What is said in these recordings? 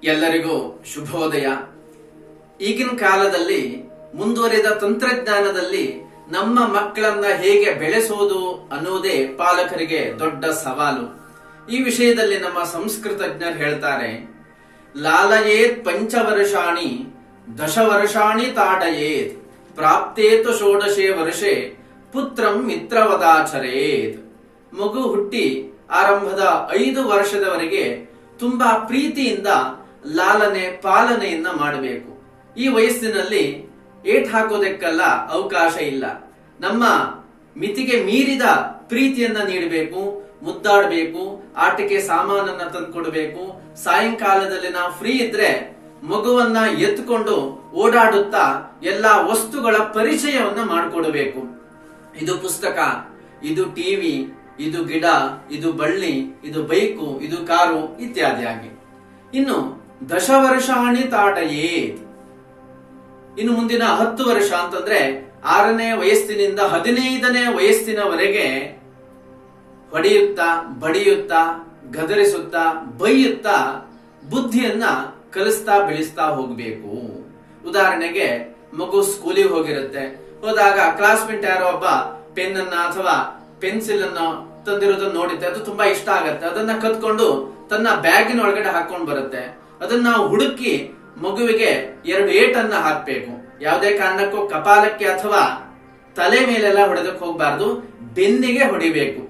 ಎಲ್ಲರಿಗೂ ಶುಭೋದಯ ಈಗಿನ ಕಾಲದಲ್ಲಿ ಮುಂದುವರಿದ ತಂತ್ರಜ್ಞಾನದಲ್ಲಿ ನಮ್ಮ ಮಕ್ಕಳನ್ನ ಹೇಗೆ ಬೆಳೆಸೋದು ಅನ್ನೋದೇ ಪಾಲಕರಿಗೆ ದೊಡ್ಡ ಸವಾಲು ಈ ವಿಷಯದಲ್ಲಿ ನಮ್ಮ ಸಂಸ್ಕೃತಜ್ಞರು ಹೇಳ್ತಾರೆ ಲಾಲಯೇತ್ ಪಂಚವರ್ಷಾಣಿ ದಶವರ್ಷಾಣಿ ತಾಡಯೇತ್ ಪ್ರಾಪ್ತೇತು ಷೋಡಶೆ ವರ್ಷೆ ಪುತ್ರಂ ಮಿತ್ರವದಾಚರೇತ್ ಮಗು ಹುಟ್ಟಿ ಆರಂಭದ ಐದು ವರ್ಷದವರೆಗೆ ತುಂಬಾ ಪ್ರೀತಿಯಿಂದ ಲಾಲನೆ ಪಾಲನೆಯನ್ನ ಮಾಡಬೇಕು ಈ ವಯಸ್ಸಿನಲ್ಲಿ ಏಟ್ ಹಾಕೋದಕ್ಕೆಲ್ಲ ಅವಕಾಶ ಇಲ್ಲ ನಮ್ಮ ಮಿತಿಗೆ ಮೀರಿದ ಪ್ರೀತಿಯನ್ನ ನೀಡಬೇಕು ಮುದ್ದಾಡಬೇಕು ಆಟಕ್ಕೆ ಸಾಮಾನನ್ನ ತಂದ್ಕೊಡ್ಬೇಕು ಸಾಯಂಕಾಲದಲ್ಲಿ ನಾವು ಫ್ರೀ ಇದ್ರೆ ಮಗುವನ್ನ ಎತ್ಕೊಂಡು ಓಡಾಡುತ್ತಾ ಎಲ್ಲಾ ವಸ್ತುಗಳ ಪರಿಚಯವನ್ನ ಮಾಡಿಕೊಡಬೇಕು ಇದು ಪುಸ್ತಕ ಇದು ಟಿವಿ ಇದು ಗಿಡ ಇದು ಬಳ್ಳಿ ಇದು ಬೈಕು ಇದು ಕಾರು ಇತ್ಯಾದಿಯಾಗಿ ಇನ್ನು ದಶವರ್ಷಾಣಿ ತಾಟಯೇತ್ ಇನ್ನು ಮುಂದಿನ ಹತ್ತು ವರ್ಷ ಅಂತಂದ್ರೆ ಆರನೇ ವಯಸ್ಸಿನಿಂದ ಹದಿನೈದನೇ ವಯಸ್ಸಿನವರೆಗೆ ಹೊಡೆಯುತ್ತಾ ಬಡಿಯುತ್ತಾ ಗದರಿಸುತ್ತಾ ಬೈಯುತ್ತಾ ಬುದ್ಧಿಯನ್ನ ಕಲಿಸ್ತಾ ಬೆಳೆಸ್ತಾ ಹೋಗ್ಬೇಕು ಉದಾಹರಣೆಗೆ ಮಗು ಸ್ಕೂಲಿಗೆ ಹೋಗಿರುತ್ತೆ ಹೋದಾಗ ಕ್ಲಾಸ್ಮೇಟ್ ಯಾರೋ ಒಬ್ಬ ಪೆನ್ ಅನ್ನ ಅಥವಾ ಪೆನ್ಸಿಲ್ ಅನ್ನ ತಂದಿರೋದನ್ನ ನೋಡುತ್ತೆ ಅದು ತುಂಬಾ ಇಷ್ಟ ಆಗತ್ತೆ ಅದನ್ನ ಕತ್ಕೊಂಡು ತನ್ನ ಬ್ಯಾಗಿನ ಒಳಗಡೆ ಹಾಕೊಂಡ್ ಬರುತ್ತೆ ಅದನ್ನ ನಾವು ಹುಡುಕಿ ಮಗುವಿಗೆ ಎರಡು ಏಟನ್ನ ಹಾಕ್ಬೇಕು ಯಾವುದೇ ಕಾರಣಕ್ಕೂ ಕಪಾಲಕ್ಕೆ ಅಥವಾ ತಲೆ ಮೇಲೆಲ್ಲ ಹೊಡೆದಕ್ಕೆ ಹೋಗ್ಬಾರ್ದು ಬೆನ್ನಿಗೆ ಹೊಡಿಬೇಕು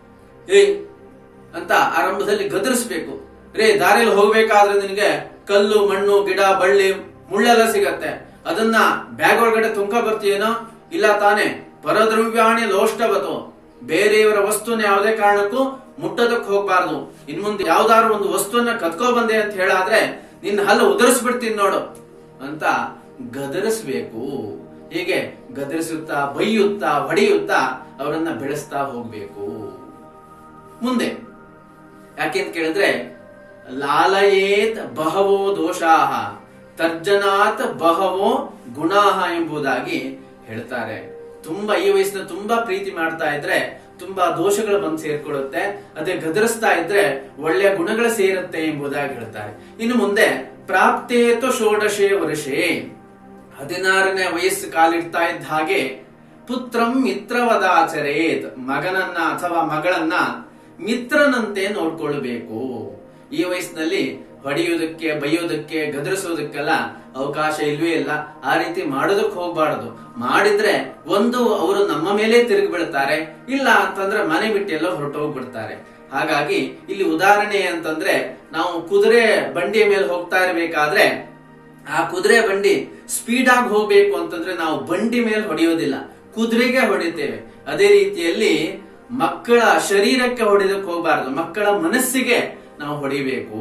ಏ ಅಂತ ಆರಂಭದಲ್ಲಿ ಗದರಿಸ್ಬೇಕು ರೇ ದಾರಿಯಲ್ಲಿ ಹೋಗ್ಬೇಕಾದ್ರೆ ನಿನಗೆ ಕಲ್ಲು ಮಣ್ಣು ಗಿಡ ಬಳ್ಳಿ ಮುಳ್ಳೆಲ್ಲ ಸಿಗತ್ತೆ ಅದನ್ನ ಬ್ಯಾಗ್ ಒಳಗಡೆ ತುಂಕ ಬರ್ತೀಯೇನೋ ಇಲ್ಲ ತಾನೆ ಪರದ್ರವ್ಯಾಣಿ ಲೋಷ್ಟವತು ಬೇರೆಯವರ ವಸ್ತುನ ಯಾವುದೇ ಕಾರಣಕ್ಕೂ ಮುಟ್ಟೋದಕ್ಕೆ ಹೋಗ್ಬಾರ್ದು ಇನ್ ಮುಂದೆ ಯಾವ್ದಾದ್ರು ಒಂದು ವಸ್ತುವನ್ನ ಕತ್ಕೊ ಬಂದೆ ಅಂತ ಹೇಳಾದ್ರೆ ನಿನ್ನ ಹಲ್ಲು ಉದುರಿಸ್ಬಿಡ್ತೀನಿ ನೋಡು ಅಂತ ಗದರಿಸ್ಬೇಕು ಹೀಗೆ ಗದರಿಸುತ್ತಾ ಬೈಯುತ್ತಾ ಹೊಡೆಯುತ್ತಾ ಅವರನ್ನ ಬೆಳೆಸ್ತಾ ಹೋಗ್ಬೇಕು ಮುಂದೆ ಯಾಕೆಂತ ಕೇಳಿದ್ರೆ ಲಾಲಯೇತ್ ಬಹವೋ ದೋಷಾಹ ತರ್ಜನಾತ್ ಬಹವೋ ಗುಣಾಹ ಎಂಬುದಾಗಿ ಹೇಳ್ತಾರೆ ತುಂಬಾ ಈ ವಯಸ್ಸಿನ ತುಂಬಾ ಪ್ರೀತಿ ಮಾಡ್ತಾ ಇದ್ರೆ ತುಂಬಾ ದೋಷಗಳು ಬಂದು ಸೇರ್ಕೊಳ್ಳುತ್ತೆ ಅದೇ ಗದರಿಸ್ತಾ ಇದ್ರೆ ಒಳ್ಳೆಯ ಗುಣಗಳು ಸೇರುತ್ತೆ ಎಂಬುದಾಗಿ ಹೇಳ್ತಾರೆ ಇನ್ನು ಮುಂದೆ ಪ್ರಾಪ್ತೇತು ಷೋಡಶೆ ವರ್ಷೇ ಹದಿನಾರನೇ ವಯಸ್ಸು ಕಾಲಿಡ್ತಾ ಇದ್ದ ಹಾಗೆ ಪುತ್ರಂ ಮಿತ್ರವದಾಚರೇತ್ ಮಗನನ್ನ ಅಥವಾ ಮಗಳನ್ನ ಮಿತ್ರನಂತೆ ನೋಡ್ಕೊಳ್ಬೇಕು ಈ ವಯಸ್ಸಿನಲ್ಲಿ ಹೊಡೆಯುವುದಕ್ಕೆ ಬೈಯೋದಕ್ಕೆ ಗದರಿಸೋದಕ್ಕೆಲ್ಲ ಅವಕಾಶ ಇಲ್ವೇ ಇಲ್ಲ ಆ ರೀತಿ ಮಾಡೋದಕ್ಕೆ ಹೋಗ್ಬಾರದು ಮಾಡಿದ್ರೆ ಒಂದು ಅವರು ನಮ್ಮ ಮೇಲೆ ತಿರುಗಿ ಬೀಳ್ತಾರೆ ಇಲ್ಲ ಅಂತಂದ್ರೆ ಮನೆ ಬಿಟ್ಟೆಲ್ಲ ಹೊರಟೋಗ್ಬಿಡ್ತಾರೆ ಹಾಗಾಗಿ ಇಲ್ಲಿ ಉದಾಹರಣೆ ಅಂತಂದ್ರೆ ನಾವು ಕುದುರೆ ಬಂಡಿಯ ಮೇಲೆ ಹೋಗ್ತಾ ಇರಬೇಕಾದ್ರೆ ಆ ಕುದುರೆ ಬಂಡಿ ಸ್ಪೀಡ್ ಆಗಿ ಹೋಗ್ಬೇಕು ಅಂತಂದ್ರೆ ನಾವು ಬಂಡಿ ಮೇಲೆ ಹೊಡೆಯೋದಿಲ್ಲ ಕುದುರೆಗೆ ಹೊಡಿತೇವೆ ಅದೇ ರೀತಿಯಲ್ಲಿ ಮಕ್ಕಳ ಶರೀರಕ್ಕೆ ಹೊಡೆದಕ್ಕೆ ಹೋಗಬಾರದು ಮಕ್ಕಳ ಮನಸ್ಸಿಗೆ ನಾವು ಹೊಡಿಬೇಕು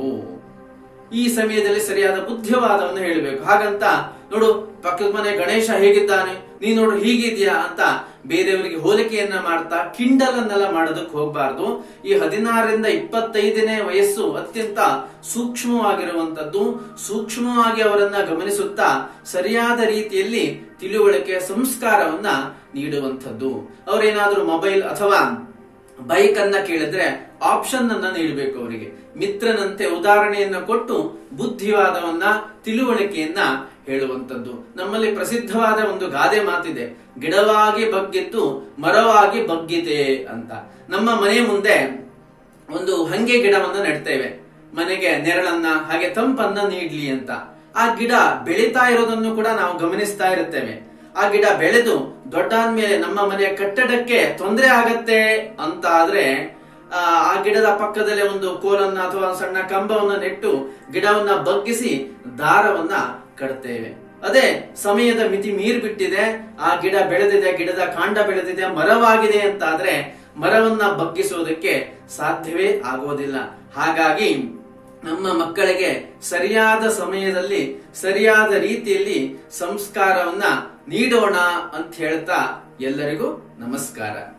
ಈ ಸಮಯದಲ್ಲಿ ಸರಿಯಾದ ಬುದ್ಧಿವಾದವನ್ನು ಹೇಳಬೇಕು ಹಾಗಂತ ನೋಡು ಪಕ್ಕದ ಮನೆ ಗಣೇಶ ಹೇಗಿದ್ದಾನೆ ನೀ ನೋಡು ಹೀಗಿದ್ಯಾ ಅಂತ ಬೇರೆಯವರಿಗೆ ಹೋಲಿಕೆಯನ್ನ ಮಾಡ್ತಾ ಕಿಂಡಲನ್ನೆಲ್ಲ ಮಾಡೋದಕ್ಕೆ ಹೋಗ್ಬಾರ್ದು ಈ ಹದಿನಾರರಿಂದ ಇಪ್ಪತ್ತೈದನೇ ವಯಸ್ಸು ಅತ್ಯಂತ ಸೂಕ್ಷ್ಮವಾಗಿರುವಂತದ್ದು ಸೂಕ್ಷ್ಮವಾಗಿ ಅವರನ್ನ ಗಮನಿಸುತ್ತಾ ಸರಿಯಾದ ರೀತಿಯಲ್ಲಿ ತಿಳುವಳಿಕೆ ಸಂಸ್ಕಾರವನ್ನ ನೀಡುವಂಥದ್ದು ಅವರೇನಾದ್ರೂ ಮೊಬೈಲ್ ಅಥವಾ ಬೈಕ್ ಅನ್ನ ಕೇಳಿದ್ರೆ ಆಪ್ಷನ್ ಅನ್ನ ನೀಡಬೇಕು ಅವರಿಗೆ ಮಿತ್ರನಂತೆ ಉದಾಹರಣೆಯನ್ನ ಕೊಟ್ಟು ಬುದ್ಧಿವಾದವನ್ನ ತಿಳುವಳಿಕೆಯನ್ನ ಹೇಳುವಂತದ್ದು ನಮ್ಮಲ್ಲಿ ಪ್ರಸಿದ್ಧವಾದ ಒಂದು ಗಾದೆ ಮಾತಿದೆ ಗಿಡವಾಗಿ ಬಗ್ಗಿದ್ದು ಮರವಾಗಿ ಬಗ್ಗಿದೆ ಅಂತ ನಮ್ಮ ಮನೆ ಮುಂದೆ ಒಂದು ಹಂಗೆ ಗಿಡವನ್ನ ನೆಡ್ತೇವೆ ಮನೆಗೆ ನೆರಳನ್ನ ಹಾಗೆ ತಂಪನ್ನ ನೀಡ್ಲಿ ಅಂತ ಆ ಗಿಡ ಬೆಳೀತಾ ಇರೋದನ್ನು ಕೂಡ ನಾವು ಗಮನಿಸ್ತಾ ಇರುತ್ತೇವೆ ಆ ಗಿಡ ಬೆಳೆದು ದೊಡ್ಡಾದ್ಮೇಲೆ ನಮ್ಮ ಮನೆಯ ಕಟ್ಟಡಕ್ಕೆ ತೊಂದರೆ ಆಗತ್ತೆ ಅಂತ ಆದ್ರೆ ಆ ಆ ಗಿಡದ ಪಕ್ಕದಲ್ಲೇ ಒಂದು ಕೋಲನ್ನ ಅಥವಾ ಸಣ್ಣ ಕಂಬವನ್ನ ನೆಟ್ಟು ಗಿಡವನ್ನ ಬಗ್ಗಿಸಿ ದಾರವನ್ನ ಕಟ್ತೇವೆ ಅದೇ ಸಮಯದ ಮಿತಿ ಮೀರ್ ಬಿಟ್ಟಿದೆ ಆ ಗಿಡ ಬೆಳೆದಿದೆ ಗಿಡದ ಕಾಂಡ ಬೆಳೆದಿದೆ ಮರವಾಗಿದೆ ಅಂತ ಆದ್ರೆ ಮರವನ್ನ ಬಗ್ಗಿಸೋದಕ್ಕೆ ಸಾಧ್ಯವೇ ಆಗೋದಿಲ್ಲ ಹಾಗಾಗಿ ನಮ್ಮ ಮಕ್ಕಳಿಗೆ ಸರಿಯಾದ ಸಮಯದಲ್ಲಿ ಸರಿಯಾದ ರೀತಿಯಲ್ಲಿ ಸಂಸ್ಕಾರವನ್ನ ನೀಡೋಣ ಅಂತ ಹೇಳ್ತಾ ಎಲ್ಲರಿಗೂ ನಮಸ್ಕಾರ